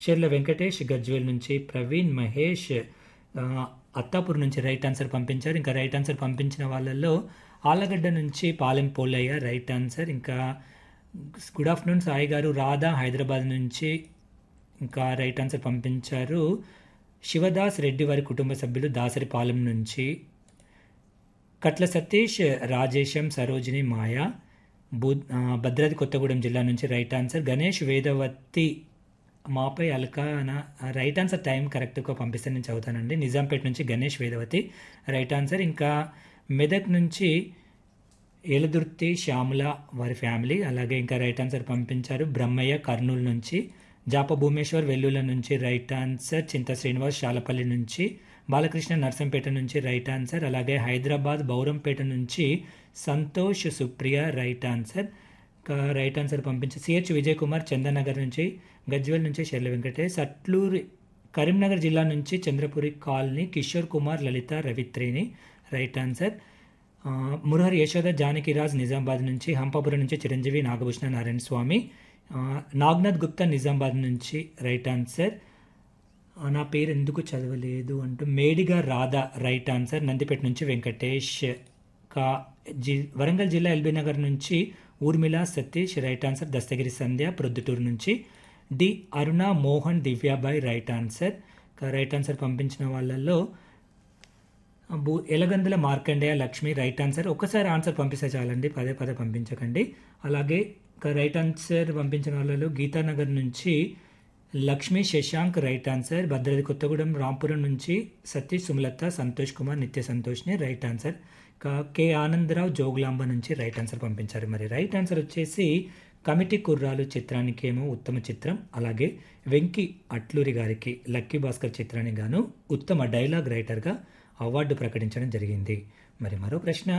చెర్ల వెంకటేష్ గజ్వేల్ నుంచి ప్రవీణ్ మహేష్ ఆ, అత్తాపూర్ నుంచి రైట్ ఆన్సర్ పంపించారు ఇంకా రైట్ ఆన్సర్ పంపించిన వాళ్ళల్లో ఆలగడ్డ నుంచి పాలెం పోలయ్య రైట్ ఆన్సర్ ఇంకా గుడ్ ఆఫ్టర్నూన్ సాయి గారు రాధా హైదరాబాద్ నుంచి ఇంకా రైట్ ఆన్సర్ పంపించారు శివదాస్ రెడ్డి వారి కుటుంబ సభ్యులు దాసరిపాలెం నుంచి కట్ల సతీష్ రాజేశం సరోజిని మాయ బు ఆ, భద్రాద్రి కొత్తగూడెం జిల్లా నుంచి రైట్ ఆన్సర్ గణేష్ వేదవతి మాపై అల్కాన రైట్ ఆన్సర్ టైం కరెక్ట్గా పంపిస్తే నేను చదువుతానండి నిజాంపేట నుంచి గణేష్ వేదవతి రైట్ ఆన్సర్ ఇంకా మెదక్ నుంచి ఏలదుర్తి శ్యామల వారి ఫ్యామిలీ అలాగే ఇంకా రైట్ ఆన్సర్ పంపించారు బ్రహ్మయ్య కర్నూలు నుంచి జాప భూమేశ్వర్ వెల్లుల నుంచి రైట్ ఆన్సర్ చింత శ్రీనివాస్ శాలపల్లి నుంచి బాలకృష్ణ నర్సంపేట నుంచి రైట్ ఆన్సర్ అలాగే హైదరాబాద్ బౌరంపేట నుంచి సంతోష్ సుప్రియ రైట్ ఆన్సర్ ఇంకా రైట్ ఆన్సర్ పంపించి సిహెచ్ విజయ్ కుమార్ చందనగర్ నుంచి గజ్వేల్ నుంచి షెర్ల వెంకటేష్ అట్లూరి కరీంనగర్ జిల్లా నుంచి Chandrapuri colony Kishore Kumar Lalitha Ravitreni right answer ఆ, మురహరి యశోద జానకిరాజ్ నిజామాబాద్ నుంచి హంపాపురం నుంచి చిరంజీవి నాగభూషణ నారాయణ స్వామి ఆ, నాగ్నాథ్ గుప్తా నిజామాబాద్ నుంచి రైట్ ఆన్సర్ ఆ, నా పేరు ఎందుకు చదవలేదు అంటూ మేడిగా రాధా రైట్ ఆన్సర్ నందిపేట నుంచి వెంకటేష్ కా జి వరంగల్ జిల్లా ఎల్బీ నగర్ నుంచి ఊర్మిళ సతీష్ రైట్ ఆన్సర్ దస్తగిరి సంధ్య ప్రొద్దుటూరు నుంచి D Aruna Mohan Divyabai right answer కా రైట్ ఆన్సర్ పంపించిన వాళ్ళల్లో భూ ఎలగందుల మార్కండేయ లక్ష్మి రైట్ ఆన్సర్ ఒక్కసారి ఆన్సర్ పంపిస్తే చాలండి పదే పదే పంపించకండి అలాగే ఇక రైట్ ఆన్సర్ పంపించిన వాళ్ళలో గీతానగర్ నుంచి లక్ష్మి శశాంక్ రైట్ ఆన్సర్ భద్రాద్రి కొత్తగూడెం రాంపురం నుంచి సతీష్ సుమలత సంతోష్ కుమార్ నిత్య సంతోష్ని రైట్ ఆన్సర్ ఇక కె ఆనందరావు జోగులాంబ నుంచి రైట్ ఆన్సర్ పంపించారు మరి రైట్ ఆన్సర్ వచ్చేసి కమిటీ కుర్రాలు చిత్రానికి ఏమో ఉత్తమ చిత్రం అలాగే వెంకి అట్లూరి గారికి లక్కీ భాస్కర్ చిత్రానికి గాను ఉత్తమ డైలాగ్ రైటర్గా అవార్డు ప్రకటించడం జరిగింది మరి మరో ప్రశ్న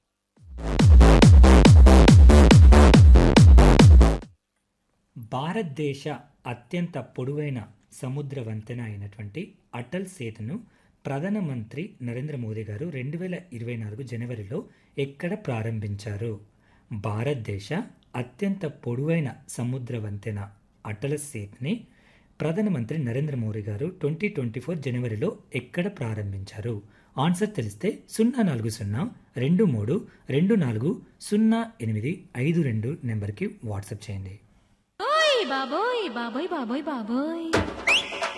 భారతదేశ అత్యంత పొడవైన సముద్ర వంతెన అయినటువంటి అటల్ సేతును ప్రధానమంత్రి నరేంద్ర మోదీ గారు రెండు వేల ఇరవై నాలుగు జనవరిలో ఎక్కడ ప్రారంభించారు భారతదేశ అత్యంత పొడవైన సముద్ర వంతెన అటల్ సేతుని ప్రధానమంత్రి నరేంద్ర మోదీ గారు ట్వంటీ ట్వంటీ ఫోర్ జనవరిలో ఎక్కడ ప్రారంభించారు ఆన్సర్ తెలిస్తే సున్నా నాలుగు సున్నా రెండు మూడు రెండు నాలుగు సున్నా ఎనిమిది ఐదు రెండు నెంబర్కి వాట్సాప్ చేయండి ఓయ్ బాబోయ్ బాబోయ్ బాబోయ్ బాబోయ్